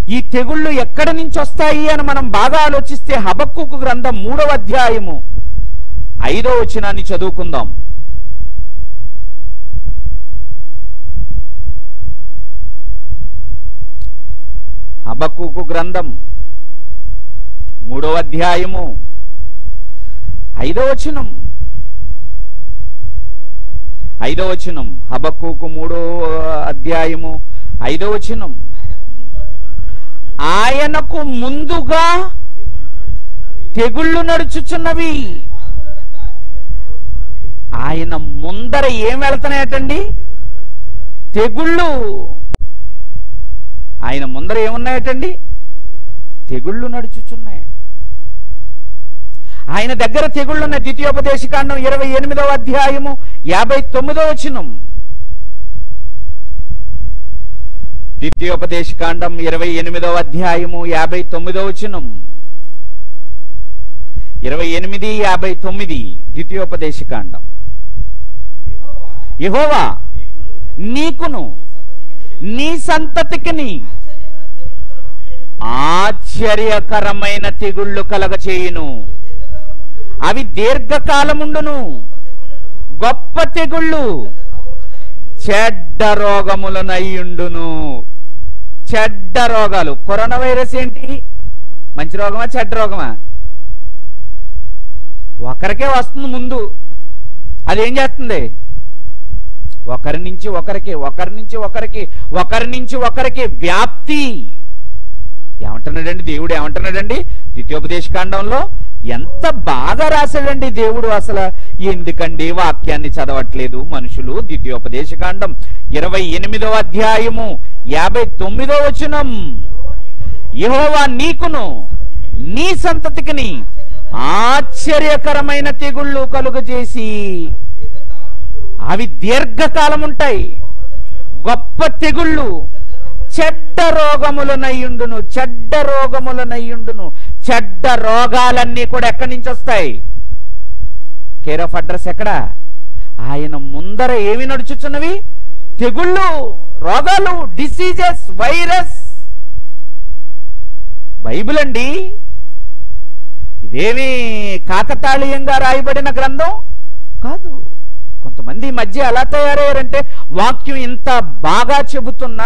ఈ తెగుళ్ళు ఎక్కడి నుంచి వస్తాయి అని మనం బాగా ఆలోచిస్తే హబక్కుకు గ్రంథం మూడవ అధ్యాయము ఐదో వచనాన్ని చదువుకుందాం హబక్కుకు గ్రంథం మూడవ అధ్యాయము ఐదో వచనం ఐదో వచనం హబక్కుకు మూడో అధ్యాయము ఐదో వచనం ఆయనకు ముందుగా ఆయనకు ముందుగా తెగుళ్ళు తెగుళ్ళు నడుచుచున్నవి నడుచుచున్నవి పాదముల వెంట అగ్ని మెరుపులు వస్తున్నవి ఆయన ముందర ఏం వెళుతున్నాయటండి తెగుళ్ళు నడుచుచున్నవి తెగుళ్ళు ఆయన ముందర ఏమున్నాయటండి తెగుళ్ళు నడుచుచున్నాయి ఆయన దగ్గర తెగుళ్ళున్న ద్వితీయోపదేశకాండం ఇరవై ఎనిమిదవ అధ్యాయము యాభై తొమ్మిదవ వచనం ద్వితీయోపదేశకాండం ఇరవై ఎనిమిదవ అధ్యాయము యాభై తొమ్మిదవ వచనం ఇరవై ఎనిమిది యాభై తొమ్మిది ద్వితీయోపదేశకాండం యెహోవా యెహోవా నీకును నీకును సంతతికి నీ సంతతికిని ఆశ్చర్యమైన తెగుళ్ళు కలుగజేయును ఆశ్చర్యకరమైన తెగుళ్ళు కలగచేయును దీర్ఘకాలముండు అవి దీర్ఘకాలముండును గొప్ప తెగుళ్ళను గొప్ప తెగుళ్ళు చెడ్డ రోగములనయ్యుండును చెడ్డ రోగాలు కరోనా వైరస్ ఏంటి మంచి రోగమా చెడ్డ రోగమా ఒకరికే వస్తుంది ముందు అదేం చేస్తుంది ఒకరి నుంచి ఒకరికి ఒకరి నుంచి ఒకరికి ఒకరి నుంచి ఒకరికి వ్యాప్తి ఏమంటున్నాడండి దేవుడు ఏమంటున్నాడండి ద్వితీయోపదేశకాండంలో ఎంత బాగా రాశాడండి దేవుడు అసలు ఎందుకండి వాక్యాన్ని చదవట్లేదు మనుషులు ద్వితీయోపదేశకాండం ఇరవై ఎనిమిదవ అధ్యాయము యాభై తొమ్మిదో వచనం యెహోవా నీకును నీ సంతతికిని ఆశ్చర్యకరమైన తెగుళ్ళు కలుగజేసి దీర్ఘకాలముండు అవి దీర్ఘకాలం ఉంటాయి గొప్ప తెగుళ్ళు గొప్ప తెగుళ్ళు చెడ్డ రోగములనయ్యుండును చెడ్డ రోగములనయ్యుండును చెడ్డ రోగాలన్నీ కూడా ఎక్కడి నుంచి వస్తాయి కేర్ ఆఫ్ అడ్రస్ ఎక్కడ ఆయన ముందర ఏమి నడుచుచున్నవి తెగుళ్ళు రోగాలు డిసీజెస్ వైరస్ బైబిల్ అండి ఇదేమి కాకతాళీయంగా రాయబడిన గ్రంథం కాదు కొంతమంది ఈ మధ్య ఎలా తయారయ్యారంటే వాక్యం ఇంత బాగా చెబుతున్నా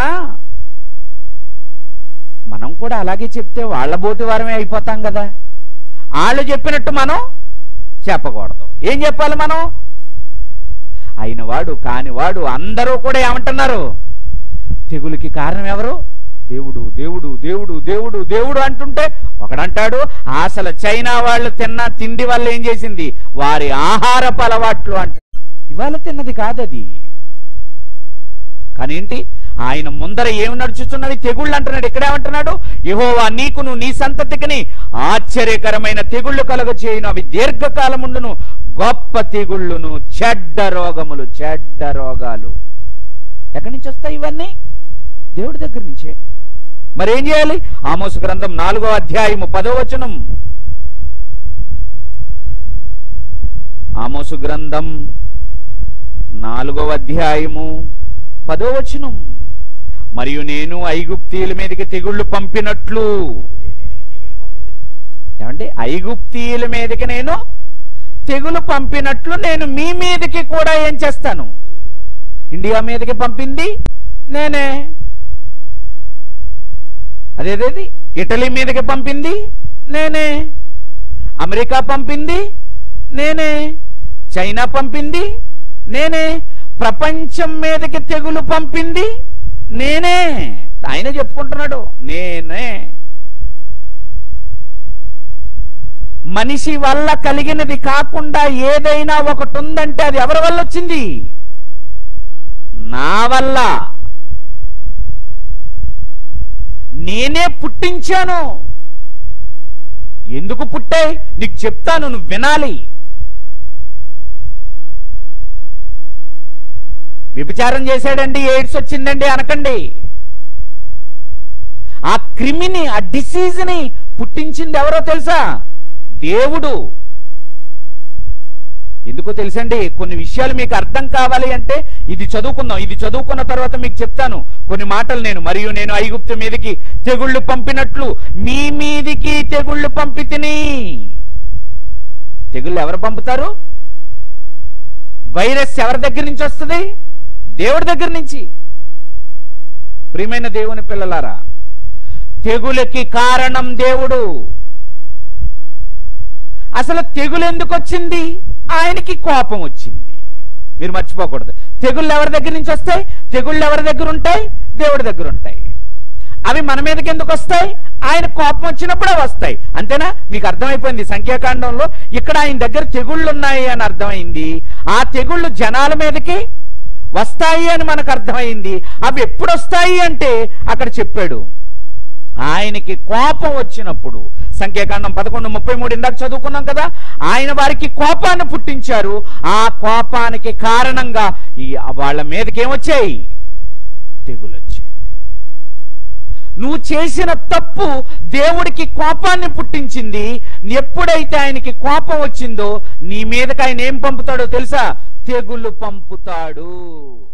మనం కూడా అలాగే చెప్తే వాళ్ళ బోటి వారమే అయిపోతాం కదా వాళ్ళు చెప్పినట్టు మనం చెప్పకూడదు ఏం చెప్పాలి మనం అయినవాడు కానివాడు అందరూ కూడా ఏమంటున్నారు తెగులుకి కారణం ఎవరు దేవుడు దేవుడు దేవుడు దేవుడు దేవుడు అంటుంటే ఒకడంటాడు అసలు చైనా వాళ్ళు తిన్న తిండి వల్ల ఏం చేసింది వారి ఆహారపు అలవాట్లు అంట ఇవాళ తిన్నది కాదది కానీ ఏంటి ఆయన ముందర ఏమి నడుచుతున్నది తెగుళ్ళు అంటున్నాడు ఇక్కడేమంటున్నాడు యహోవా నీకును నీ సంతతికిని ఆశ్చర్యకరమైన తెగుళ్ళు కలుగ చేయను అవి దీర్ఘకాలముండును గొప్ప తెగుళ్ళును చెడ్డ రోగములు చెడ్డ రోగాలు ఎక్కడి నుంచి వస్తాయి ఇవన్నీ దేవుడి దగ్గర నుంచే మరి ఏం చేయాలి ఆమోసు గ్రంథం నాలుగో అధ్యాయము పదో వచనం ఆమోసు గ్రంథం నాలుగో అధ్యాయము పదో వచనం మరియు నేను ఐగుప్తీయుల మీదకి తెగుళ్ళు పంపినట్లు నీ మీదికి తెగులు పంపించింది ఏమంటే ఐగుప్తీయుల మీదకి నేను తెగులు పంపినట్లు నేను మీ మీదకి కూడా ఏం చేస్తాను ఇండియా మీదకి పంపింది నేనే అదేదేది ఇటలీ మీదకి పంపింది నేనే అమెరికా పంపింది నేనే చైనా పంపింది నేనే ప్రపంచం మీదకి తెగులు పంపింది నేనే ఆయన చెప్పుకుంటున్నాడు నేనే మనిషి వల్ల కలిగినది కాకుండా ఏదైనా ఒకటి ఉందంటే అది ఎవరి వల్ల వచ్చింది నా వల్ల నేనే పుట్టించాను ఎందుకు పుట్టాయి నీకు చెప్తాను నువ్వు వినాలి వ్యభిచారం చేశాడండి ఎయిడ్స్ వచ్చిందండి అనకండి ఆ క్రిమిని ఆ డిసీజ్ ని పుట్టించింది ఎవరో తెలుసా దేవుడు ఎందుకో తెలుసండి కొన్ని విషయాలు మీకు అర్థం కావాలి అంటే ఇది చదువుకుందాం ఇది చదువుకున్న తర్వాత మీకు చెప్తాను కొన్ని మాటలు నేను మరియు నేను ఐగుప్తు మీదకి తెగుళ్ళు పంపినట్లు మీ మీదికి తెగుళ్ళు పంపితిని తెగుళ్ళు ఎవరు పంపుతారు వైరస్ ఎవరి దగ్గర నుంచి వస్తుంది దేవుడి దగ్గర నుంచి ప్రియమైన దేవుని పిల్లలారా తెగులకి కారణం దేవుడు అసలు తెగులు ఎందుకు వచ్చింది ఆయనకి కోపం వచ్చింది మీరు మర్చిపోకూడదు తెగుళ్ళు ఎవరి దగ్గర నుంచి వస్తాయి తెగుళ్ళు ఎవరి దగ్గర ఉంటాయి దేవుడి దగ్గర ఉంటాయి అవి మన మీదకి ఎందుకు వస్తాయి ఆయన కోపం వచ్చినప్పుడే వస్తాయి అంతేనా మీకు అర్థమైపోయింది సంఖ్యాకాండంలో ఇక్కడ ఆయన దగ్గర తెగుళ్ళు ఉన్నాయి అని అర్థమైంది ఆ తెగుళ్ళు జనాల మీదకి వస్తాయి అని మనకు అర్థమైంది అవి ఎప్పుడు వస్తాయి అంటే అక్కడ చెప్పాడు ఆయనకి కోపం వచ్చినప్పుడు సంఖ్యాకాండం పదకొండు ముప్పై మూడు ఇందాక చదువుకున్నాం కదా ఆయన వారికి కోపాన్ని పుట్టించారు ఆ కోపానికి కారణంగా ఈ వాళ్ళ మీదకి ఏమొచ్చాయి తెగులు వచ్చేది నువ్వు చేసిన తప్పు దేవుడికి కోపాన్ని పుట్టించింది ఎప్పుడైతే ఆయనకి కోపం వచ్చిందో నీ మీదకి ఆయన ఏం పంపుతాడో తెలుసా తెగులు పంపుతాడు